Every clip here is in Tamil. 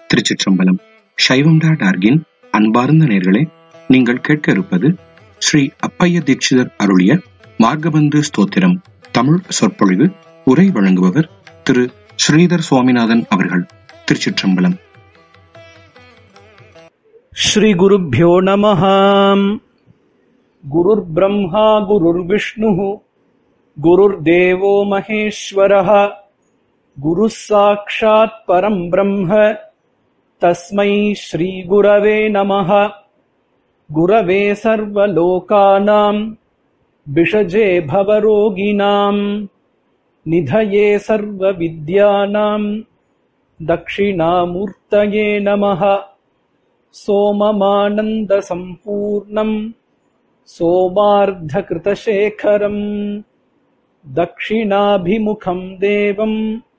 திருச்சிற்றம்பலம் சைவம் டாட் ஆர்கின் அன்பார்ந்த நேர்களே நீங்கள் கேட்க இருப்பது ஸ்ரீ அப்பைய தீட்சிதர் அருளிய மார்கபந்து ஸ்தோத்திரம் தமிழ் சொற்பொழிவு உரை வழங்குபவர் திரு ஸ்ரீதர் சுவாமிநாதன் அவர்கள் திருச்சிற்றம்பலம் श्रीगुरुभ्यो नमः गुरुर्ब्रह्मा गुरुर्विष्णुः गुरुर्देवो महेश्वरः गुरुः साक्षात् परम् ब्रह्म तस्मै श्रीगुरवे नमः गुरवे सर्वलोकानाम् विषजे भवरोगिणाम् निधये सर्वविद्यानाम् दक्षिणामूर्तये नमः सोममानन्दसम्पूर्णम् सोमार्धकृतशेखरम् दक्षिणाभिमुखम् देवम्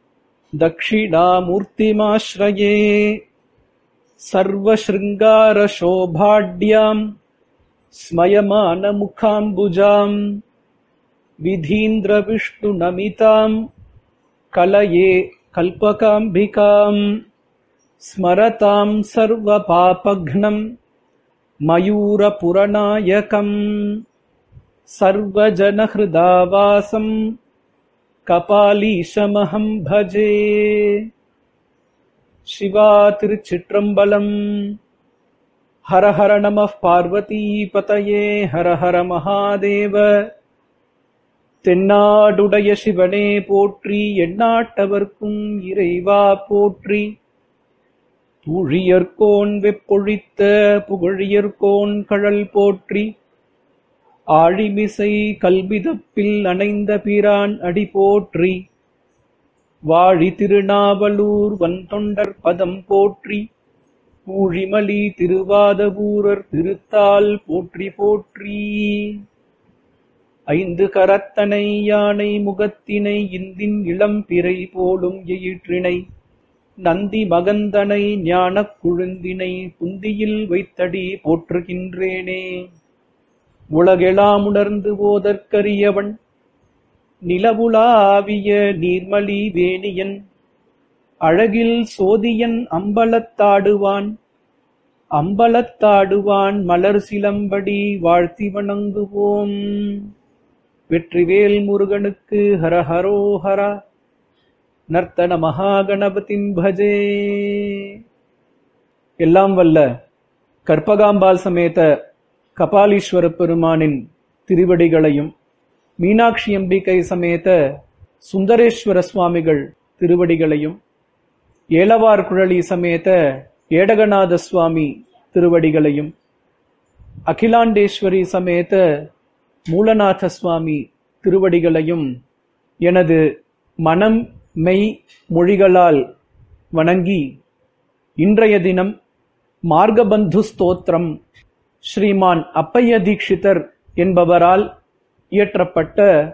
दक्षिणामूर्तिमाश्रये सर्वशृङ्गारशोभाढ्याम् स्मयमानमुखाम्बुजाम् विधीन्द्रविष्णुनमिताम् कलये कल्पकाम्बिकाम् स्मरताम् सर्वपापघ्नम् मयूरपुरनायकम् सर्वजनहृदावासम् कपालीशमहम् भजे शिवा திருச்சிற்றம்பலம் ஹர ஹர நம பார்வதி பதயே ஹர ஹர மகாதேவ தென்னாடுடைய சிவனே போற்றி எண்ணாட்டவர்க்கும் இறைவா போற்றி பூழியர்கோன் வெப்பொழித்த புகழியர்கோன் கழல் போற்றி ஆழிமிசை கல்விதப்பில் அணைந்த பிரான் அடி போற்றி வாழி திருநாவலூர் வன்தொண்டர் பதம் போற்றி ஊழிமலி திருவாதபூரர் திருத்தால் போற்றி போற்றி ஐந்து கரத்தனை யானை முகத்தினை இந்தின் இளம் பிறை போலும் எயிற்றினை நந்தி மகந்தனை ஞானக் குழுந்தினை புந்தியில் வைத்தடி போற்றுகின்றேனே உலகெலாம் உணர்ந்து போதற்கரியவன் நிலவுலாவிய நீர்மலி வேணியன் அழகில் சோதியன் அம்பலத்தாடுவான் அம்பலத்தாடுவான் மலர் சிலம்படி வாழ்த்தி வணங்குவோம் வெற்றிவேல் முருகனுக்கு ஹரஹரோஹரா நர்த்தன மகாகணபதின் பஜே எல்லாம் வல்ல கற்பகாம்பாள் சமேத கபாலீஸ்வர பெருமானின் திருவடிகளையும் மீனாட்சி அம்பிகை சமேத சுந்தரேஸ்வர சுவாமிகள் திருவடிகளையும் ஏலவார் குழலி சமேத ஏடகநாத சுவாமி திருவடிகளையும் அகிலாண்டேஸ்வரி சமேத மூலநாத சுவாமி திருவடிகளையும் எனது மனம் மெய் மொழிகளால் வணங்கி இன்றைய தினம் மார்கபந்து ஸ்தோத்திரம் ஸ்ரீமான் அப்பைய தீட்சிதர் என்பவரால் இயற்றப்பட்ட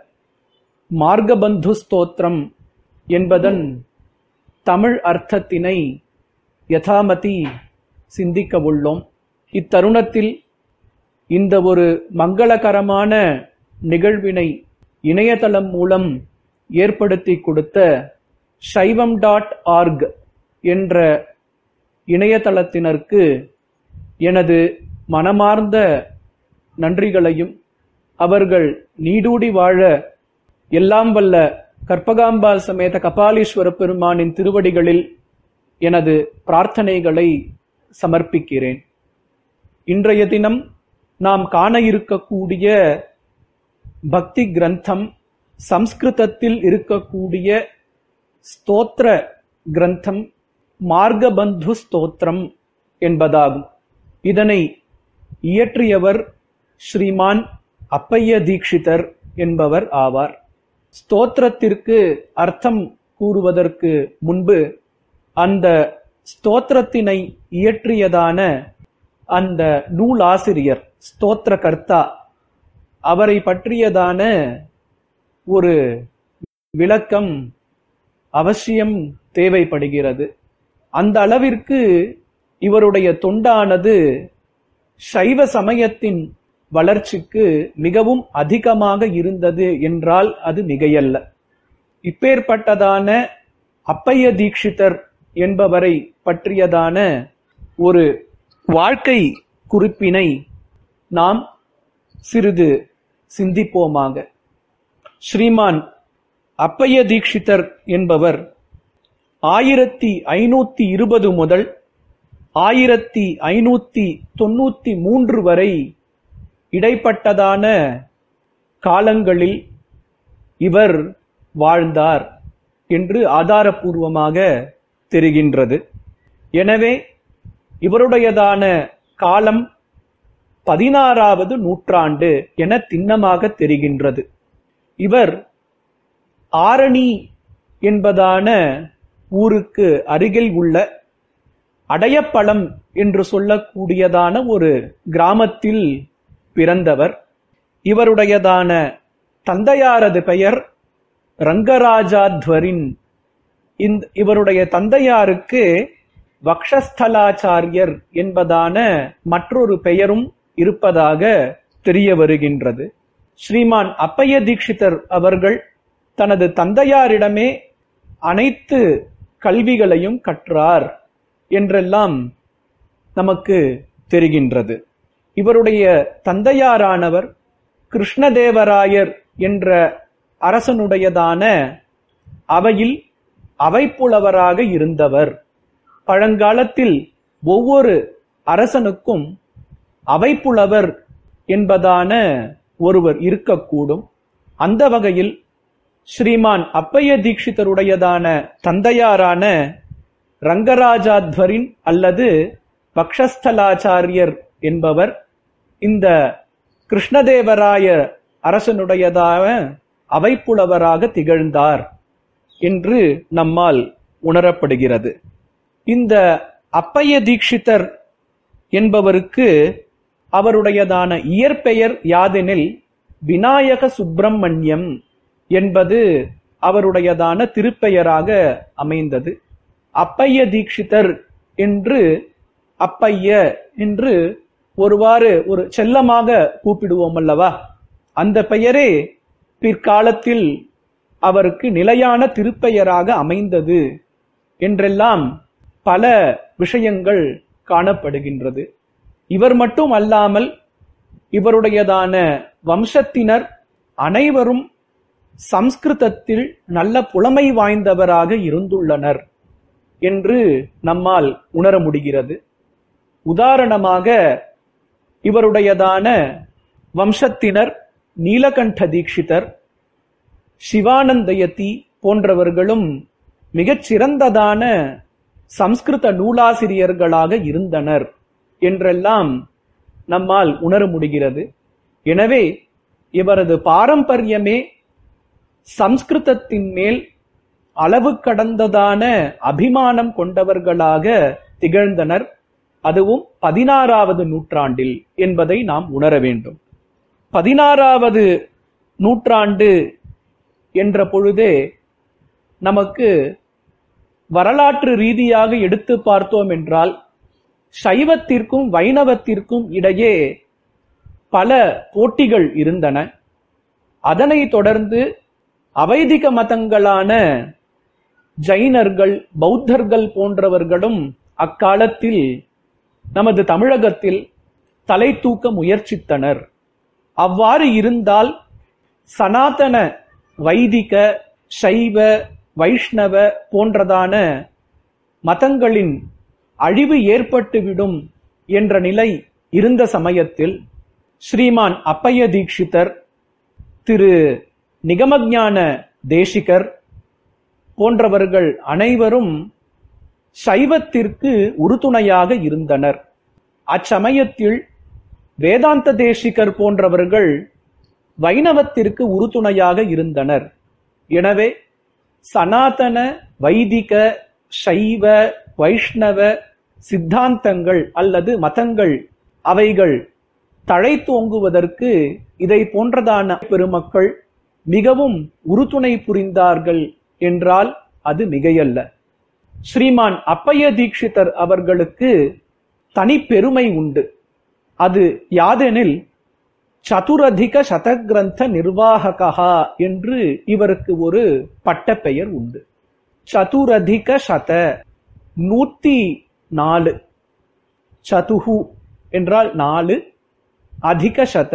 மார்கபந்து ஸ்தோத்திரம் என்பதன் தமிழ் அர்த்தத்தினை யதாமதி சிந்திக்க உள்ளோம் இத்தருணத்தில் இந்த ஒரு மங்களகரமான நிகழ்வினை இணையதளம் மூலம் ஏற்படுத்தி கொடுத்த சைவம் டாட் ஆர்க் என்ற இணையதளத்தினருக்கு எனது மனமார்ந்த நன்றிகளையும் அவர்கள் நீடூடி வாழ எல்லாம் வல்ல கற்பகாம்பாள் சமேத கபாலீஸ்வர பெருமானின் திருவடிகளில் எனது பிரார்த்தனைகளை சமர்ப்பிக்கிறேன் இன்றைய தினம் நாம் காண இருக்கக்கூடிய பக்தி கிரந்தம் சம்ஸ்கிருதத்தில் இருக்கக்கூடிய ஸ்தோத்திர கிரந்தம் மார்கபந்து ஸ்தோத்திரம் என்பதாகும் இதனை இயற்றியவர் ஸ்ரீமான் அப்பைய தீட்சிதர் என்பவர் ஆவார் ஸ்தோத்திரத்திற்கு அர்த்தம் கூறுவதற்கு முன்பு அந்த ஸ்தோத்திரத்தினை இயற்றியதான அந்த நூலாசிரியர் ஸ்தோத்திர கர்த்தா அவரை பற்றியதான ஒரு விளக்கம் அவசியம் தேவைப்படுகிறது அந்த அளவிற்கு இவருடைய தொண்டானது சைவ சமயத்தின் வளர்ச்சிக்கு மிகவும் அதிகமாக இருந்தது என்றால் அது மிகையல்ல இப்பேற்பட்டதான அப்பைய தீட்சிதர் என்பவரை பற்றியதான ஒரு வாழ்க்கை குறிப்பினை நாம் சிறிது சிந்திப்போமாக ஸ்ரீமான் அப்பைய தீட்சிதர் என்பவர் ஆயிரத்தி ஐநூத்தி இருபது முதல் ஆயிரத்தி ஐநூத்தி தொண்ணூத்தி மூன்று வரை இடைப்பட்டதான காலங்களில் இவர் வாழ்ந்தார் என்று ஆதாரபூர்வமாக தெரிகின்றது எனவே இவருடையதான காலம் பதினாறாவது நூற்றாண்டு என திண்ணமாக தெரிகின்றது இவர் ஆரணி என்பதான ஊருக்கு அருகில் உள்ள அடையப்பழம் என்று சொல்லக்கூடியதான ஒரு கிராமத்தில் பிறந்தவர் இவருடையதான தந்தையாரது பெயர் ரங்கராஜாத்வரின் இந்த இவருடைய தந்தையாருக்கு வக்ஷஸ்தலாச்சாரியர் என்பதான மற்றொரு பெயரும் இருப்பதாக தெரிய வருகின்றது ஸ்ரீமான் அப்பைய தீட்சிதர் அவர்கள் தனது தந்தையாரிடமே அனைத்து கல்விகளையும் கற்றார் என்றெல்லாம் நமக்கு தெரிகின்றது இவருடைய தந்தையாரானவர் கிருஷ்ணதேவராயர் என்ற அரசனுடையதான அவையில் அவைப்புலவராக இருந்தவர் பழங்காலத்தில் ஒவ்வொரு அரசனுக்கும் அவைப்புலவர் என்பதான ஒருவர் இருக்கக்கூடும் அந்த வகையில் ஸ்ரீமான் அப்பைய தீட்சிதருடையதான தந்தையாரான ரங்கராஜாத்வரின் அல்லது பக்ஷஸ்தலாச்சாரியர் என்பவர் இந்த கிருஷ்ணதேவராய அரசனுடையதான அவைப்புலவராக திகழ்ந்தார் என்று நம்மால் உணரப்படுகிறது இந்த அப்பைய தீட்சிதர் என்பவருக்கு அவருடையதான இயற்பெயர் யாதெனில் விநாயக சுப்பிரமணியம் என்பது அவருடையதான திருப்பெயராக அமைந்தது அப்பைய தீட்சிதர் என்று அப்பைய என்று ஒருவாறு ஒரு செல்லமாக கூப்பிடுவோம் அல்லவா அந்த பெயரே பிற்காலத்தில் அவருக்கு நிலையான திருப்பெயராக அமைந்தது என்றெல்லாம் பல விஷயங்கள் காணப்படுகின்றது இவர் மட்டும் அல்லாமல் இவருடையதான வம்சத்தினர் அனைவரும் சம்ஸ்கிருதத்தில் நல்ல புலமை வாய்ந்தவராக இருந்துள்ளனர் என்று நம்மால் உணர முடிகிறது உதாரணமாக இவருடையதான வம்சத்தினர் நீலகண்ட தீட்சிதர் சிவானந்தயதி போன்றவர்களும் மிகச் சிறந்ததான சம்ஸ்கிருத நூலாசிரியர்களாக இருந்தனர் என்றெல்லாம் நம்மால் உணர முடிகிறது எனவே இவரது பாரம்பரியமே சம்ஸ்கிருதத்தின் மேல் அளவு கடந்ததான அபிமானம் கொண்டவர்களாக திகழ்ந்தனர் அதுவும் பதினாறாவது நூற்றாண்டில் என்பதை நாம் உணர வேண்டும் பதினாறாவது நூற்றாண்டு என்ற பொழுதே நமக்கு வரலாற்று ரீதியாக எடுத்து பார்த்தோம் என்றால் சைவத்திற்கும் வைணவத்திற்கும் இடையே பல போட்டிகள் இருந்தன அதனைத் தொடர்ந்து அவைதிக மதங்களான ஜைனர்கள் பௌத்தர்கள் போன்றவர்களும் அக்காலத்தில் நமது தமிழகத்தில் தலை தூக்க முயற்சித்தனர் அவ்வாறு இருந்தால் சனாதன வைதிக சைவ வைஷ்ணவ போன்றதான மதங்களின் அழிவு ஏற்பட்டுவிடும் என்ற நிலை இருந்த சமயத்தில் ஸ்ரீமான் அப்பைய தீட்சிதர் திரு நிகமஞான தேசிகர் போன்றவர்கள் அனைவரும் சைவத்திற்கு உறுதுணையாக இருந்தனர் அச்சமயத்தில் வேதாந்த தேசிகர் போன்றவர்கள் வைணவத்திற்கு உறுதுணையாக இருந்தனர் எனவே சனாதன வைதிக சைவ வைஷ்ணவ சித்தாந்தங்கள் அல்லது மதங்கள் அவைகள் தழைத்தோங்குவதற்கு இதை போன்றதான பெருமக்கள் மிகவும் உறுதுணை புரிந்தார்கள் என்றால் அது மிகையல்ல ஸ்ரீமான் அப்பைய தீட்சிதர் அவர்களுக்கு தனி பெருமை உண்டு அது யாதெனில் சதுரதிக சதகிரந்த நிர்வாககா என்று இவருக்கு ஒரு பட்டப்பெயர் உண்டு சதுரதிக சத நூத்தி நாலு சதுகு என்றால் நாலு அதிக சத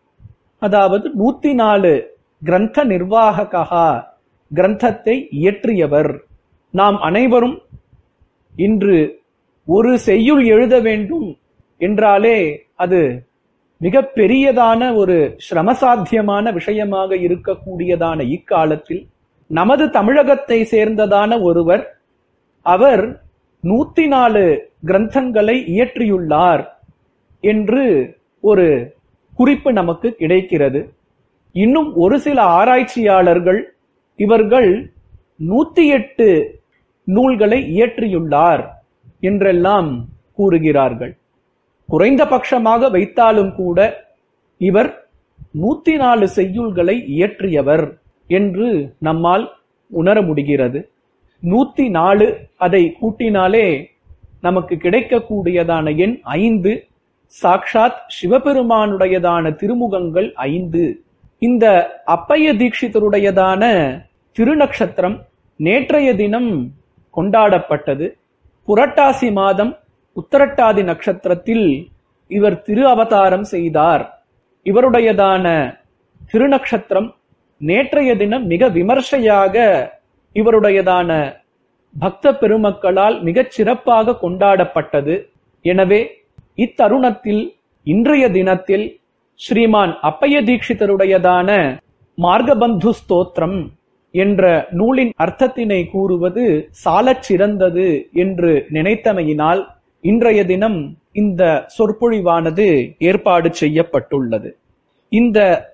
அதாவது நூத்தி நாலு கிரந்த நிர்வாககா கிரந்தத்தை இயற்றியவர் நாம் அனைவரும் இன்று ஒரு செய்யுள் எழுத வேண்டும் என்றாலே அது மிக பெரியதான ஒரு சிரமசாத்தியமான விஷயமாக இருக்கக்கூடியதான இக்காலத்தில் நமது தமிழகத்தை சேர்ந்ததான ஒருவர் அவர் நூத்தி நாலு கிரந்தங்களை இயற்றியுள்ளார் என்று ஒரு குறிப்பு நமக்கு கிடைக்கிறது இன்னும் ஒரு சில ஆராய்ச்சியாளர்கள் இவர்கள் நூத்தி எட்டு நூல்களை இயற்றியுள்ளார் என்றெல்லாம் கூறுகிறார்கள் குறைந்தபட்சமாக வைத்தாலும் கூட இவர் நூத்தி நாலு செய்யுள்களை இயற்றியவர் என்று நம்மால் உணர முடிகிறது நூத்தி நாலு அதை கூட்டினாலே நமக்கு கிடைக்கக்கூடியதான எண் ஐந்து சாக்ஷாத் சிவபெருமானுடையதான திருமுகங்கள் ஐந்து இந்த அப்பைய தீட்சிதருடையதான திருநக்ஷத்திரம் நேற்றைய தினம் கொண்டாடப்பட்டது புரட்டாசி மாதம் உத்தரட்டாதி நட்சத்திரத்தில் இவர் திரு அவதாரம் செய்தார் இவருடையதான திருநக்ஷத்திரம் நேற்றைய தினம் மிக விமர்சையாக இவருடையதான பக்த பெருமக்களால் மிகச் சிறப்பாக கொண்டாடப்பட்டது எனவே இத்தருணத்தில் இன்றைய தினத்தில் ஸ்ரீமான் அப்பைய தீட்சிதருடையதான மார்கபந்து ஸ்தோத்திரம் என்ற நூலின் அர்த்தத்தினை கூறுவது சாலச் சிறந்தது என்று நினைத்தமையினால் இன்றைய தினம் இந்த சொற்பொழிவானது ஏற்பாடு செய்யப்பட்டுள்ளது இந்த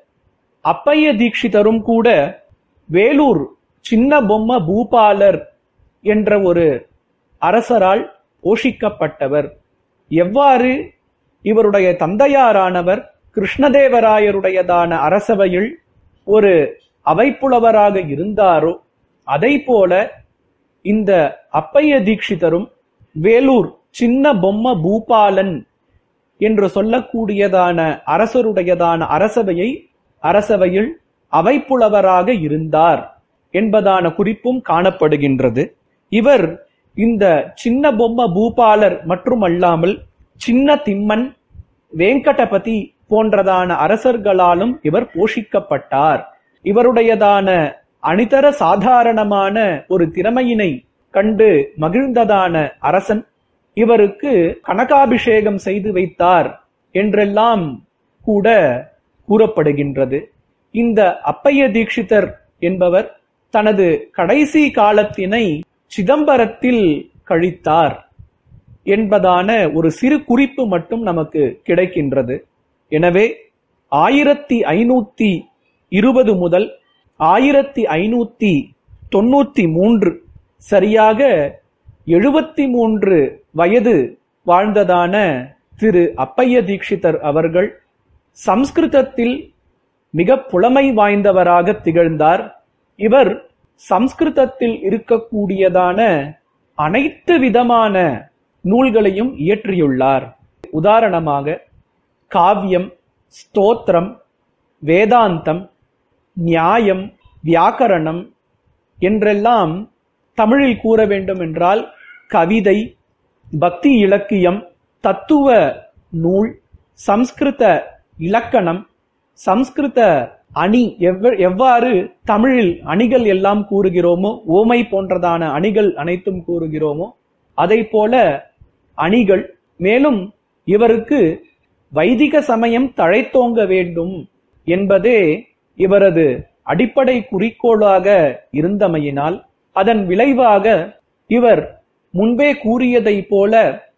அப்பைய தீட்சிதரும் கூட வேலூர் சின்ன பொம்ம பூபாலர் என்ற ஒரு அரசரால் போஷிக்கப்பட்டவர் எவ்வாறு இவருடைய தந்தையாரானவர் கிருஷ்ணதேவராயருடையதான அரசவையில் ஒரு அவைப்புலவராக இருந்தாரோ அதை போல இந்த அப்பைய தீட்சிதரும் வேலூர் சின்ன பொம்ம பூபாலன் என்று சொல்லக்கூடியதான அரசருடையதான அரசவையை அரசவையில் அவைப்புலவராக இருந்தார் என்பதான குறிப்பும் காணப்படுகின்றது இவர் இந்த சின்ன பொம்ம பூபாலர் மட்டுமல்லாமல் சின்ன திம்மன் வேங்கடபதி போன்றதான அரசர்களாலும் இவர் போஷிக்கப்பட்டார் இவருடையதான அணிதர சாதாரணமான ஒரு திறமையினை கண்டு மகிழ்ந்ததான அரசன் இவருக்கு கனகாபிஷேகம் செய்து வைத்தார் என்றெல்லாம் கூட கூறப்படுகின்றது இந்த அப்பைய தீட்சிதர் என்பவர் தனது கடைசி காலத்தினை சிதம்பரத்தில் கழித்தார் என்பதான ஒரு சிறு குறிப்பு மட்டும் நமக்கு கிடைக்கின்றது எனவே ஆயிரத்தி ஐநூத்தி இருபது முதல் ஆயிரத்தி ஐநூத்தி தொண்ணூத்தி மூன்று சரியாக எழுபத்தி மூன்று வயது வாழ்ந்ததான திரு அப்பைய தீட்சிதர் அவர்கள் சம்ஸ்கிருதத்தில் மிக புலமை வாய்ந்தவராக திகழ்ந்தார் இவர் சம்ஸ்கிருதத்தில் இருக்கக்கூடியதான அனைத்து விதமான நூல்களையும் இயற்றியுள்ளார் உதாரணமாக காவியம் ஸ்தோத்திரம் வேதாந்தம் நியாயம் வியாக்கரணம் என்றெல்லாம் தமிழில் கூற வேண்டும் என்றால் கவிதை பக்தி இலக்கியம் தத்துவ நூல் சம்ஸ்கிருத இலக்கணம் சம்ஸ்கிருத அணி எவ்வ- எவ்வாறு தமிழில் அணிகள் எல்லாம் கூறுகிறோமோ ஓமை போன்றதான அணிகள் அனைத்தும் கூறுகிறோமோ அதை போல அணிகள் மேலும் இவருக்கு வைதிக சமயம் தழைத்தோங்க வேண்டும் என்பதே இவரது அடிப்படை குறிக்கோளாக இருந்தமையினால் அதன் விளைவாக இவர் முன்பே கூறியதைப் போல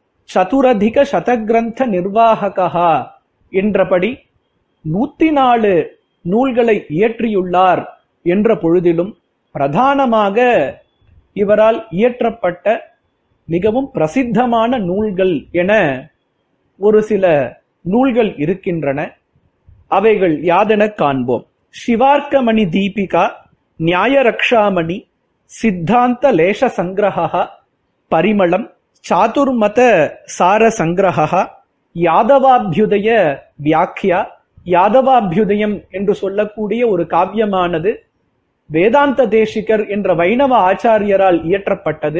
சதுரதிக சதகிரந்த நிர்வாககா என்றபடி நூத்தி நாலு நூல்களை இயற்றியுள்ளார் என்ற பொழுதிலும் பிரதானமாக இவரால் இயற்றப்பட்ட மிகவும் பிரசித்தமான நூல்கள் என ஒரு சில நூல்கள் இருக்கின்றன அவைகள் யாதென காண்போம் சிவார்க்கமணி தீபிகா நியாயரக்ஷாமணி சித்தாந்த லேஷ சங்கிரகா பரிமளம் சாதுர்மத சார சங்கிரகா யாதவாபியுதய வியாக்கியா யாதவாபியுதயம் என்று சொல்லக்கூடிய ஒரு காவியமானது வேதாந்த தேசிகர் என்ற வைணவ ஆச்சாரியரால் இயற்றப்பட்டது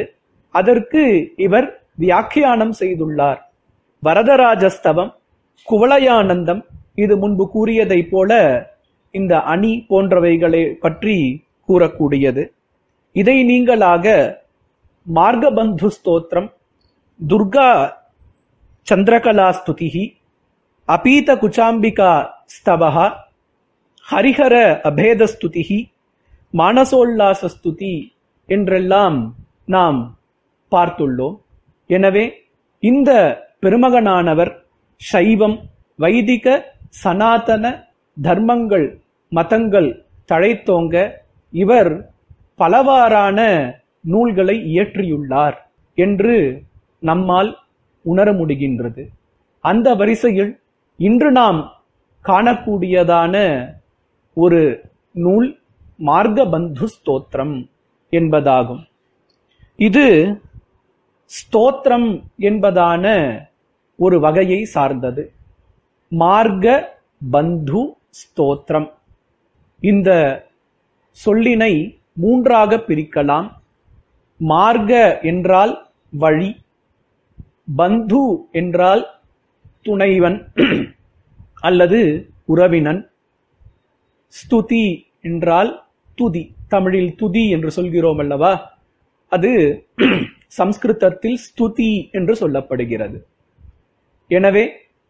அதற்கு இவர் வியாக்கியானம் செய்துள்ளார் வரதராஜஸ்தவம் குவளயானந்தம் இது முன்பு கூறியதைப் போல இந்த அணி போன்றவைகளை பற்றி கூறக்கூடியது இதை நீங்களாக மார்கபந்து ஸ்தோத்திரம் துர்கா சந்திரகலா ஸ்துதிஹி அபீத குச்சாம்பிகா ஸ்தவஹா ஹரிஹர அபேத ஸ்துதிஹி மானசோல்லாச ஸ்துதி என்றெல்லாம் நாம் பார்த்துள்ளோம் எனவே இந்த பெருமகனானவர் சைவம் வைதிக சனாதன தர்மங்கள் மதங்கள் தழைத்தோங்க இவர் பலவாறான நூல்களை இயற்றியுள்ளார் என்று நம்மால் உணர முடிகின்றது அந்த வரிசையில் இன்று நாம் காணக்கூடியதான ஒரு நூல் மார்கபந்து ஸ்தோத்திரம் என்பதாகும் இது ஸ்தோத்திரம் என்பதான ஒரு வகையை சார்ந்தது மார்க பந்து ஸ்தோத்திரம் இந்த சொல்லினை மூன்றாக பிரிக்கலாம் மார்க என்றால் வழி பந்து என்றால் துணைவன் அல்லது உறவினன் ஸ்துதி என்றால் துதி தமிழில் துதி என்று சொல்கிறோம் அல்லவா அது சம்ஸ்கிருதத்தில் ஸ்துதி என்று சொல்லப்படுகிறது எனவே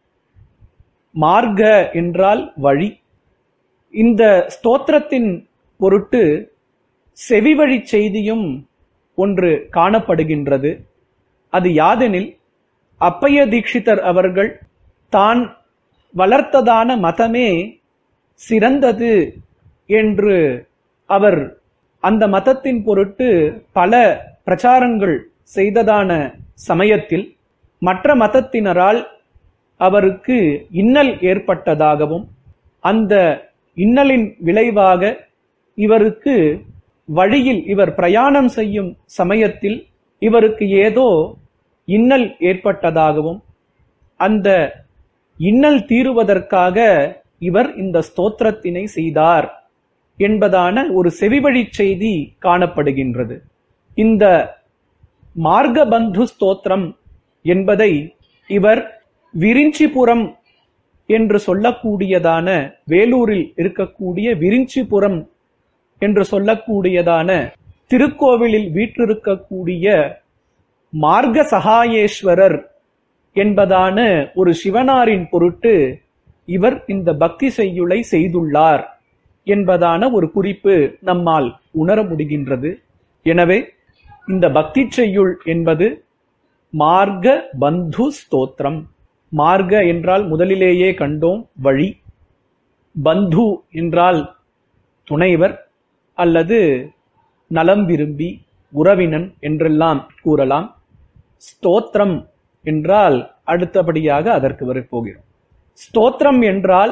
மார்க என்றால் வழி இந்த ஸ்தோத்திரத்தின் பொருட்டு செவிவழி செய்தியும் ஒன்று காணப்படுகின்றது அது யாதெனில் அப்பைய தீட்சிதர் அவர்கள் தான் வளர்த்ததான மதமே சிறந்தது என்று அவர் அந்த மதத்தின் பொருட்டு பல பிரச்சாரங்கள் செய்ததான சமயத்தில் மற்ற மதத்தினரால் அவருக்கு இன்னல் ஏற்பட்டதாகவும் அந்த இன்னலின் விளைவாக இவருக்கு வழியில் இவர் பிரயாணம் செய்யும் சமயத்தில் இவருக்கு ஏதோ இன்னல் ஏற்பட்டதாகவும் அந்த இன்னல் தீருவதற்காக இவர் இந்த ஸ்தோத்திரத்தினை செய்தார் என்பதான ஒரு செவிவழி செய்தி காணப்படுகின்றது இந்த மார்கபந்து ஸ்தோத்திரம் என்பதை இவர் விரிஞ்சிபுரம் என்று சொல்லக்கூடியதான வேலூரில் இருக்கக்கூடிய விரிஞ்சிபுரம் என்று சொல்லக்கூடியதான திருக்கோவிலில் வீற்றிருக்கக்கூடிய மார்க சகாயேஸ்வரர் என்பதான ஒரு சிவனாரின் பொருட்டு இவர் இந்த பக்தி செய்யுளை செய்துள்ளார் என்பதான ஒரு குறிப்பு நம்மால் உணர முடிகின்றது எனவே இந்த பக்தி செய்யுள் என்பது மார்க பந்து ஸ்தோத்திரம் மார்க என்றால் முதலிலேயே கண்டோம் வழி பந்து என்றால் துணைவர் அல்லது நலம் விரும்பி உறவினன் என்றெல்லாம் கூறலாம் ஸ்தோத்திரம் என்றால் அடுத்தபடியாக அதற்கு வரப்போகிறோம் ஸ்தோத்திரம் என்றால்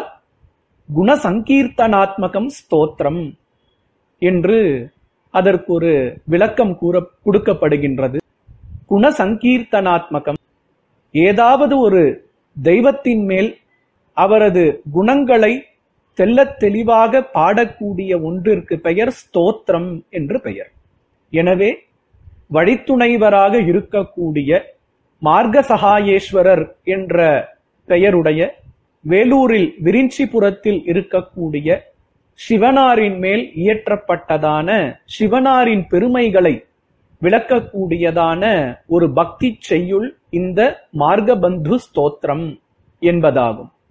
குணசங்கீர்த்தனாத்மகம் ஸ்தோத்திரம் என்று அதற்கு ஒரு விளக்கம் கூற கொடுக்கப்படுகின்றது குணசங்கீர்த்தனாத்மகம் ஏதாவது ஒரு தெய்வத்தின் மேல் அவரது குணங்களை தெள்ளத் தெளிவாக பாடக்கூடிய ஒன்றிற்கு பெயர் ஸ்தோத்திரம் என்று பெயர் எனவே வழித்துணைவராக இருக்கக்கூடிய மார்க சகாயேஸ்வரர் என்ற பெயருடைய வேலூரில் விரிஞ்சிபுரத்தில் இருக்கக்கூடிய சிவனாரின் மேல் இயற்றப்பட்டதான சிவனாரின் பெருமைகளை விளக்கக்கூடியதான ஒரு பக்தி செய்யுள் இந்த மார்கபந்து ஸ்தோத்திரம் என்பதாகும்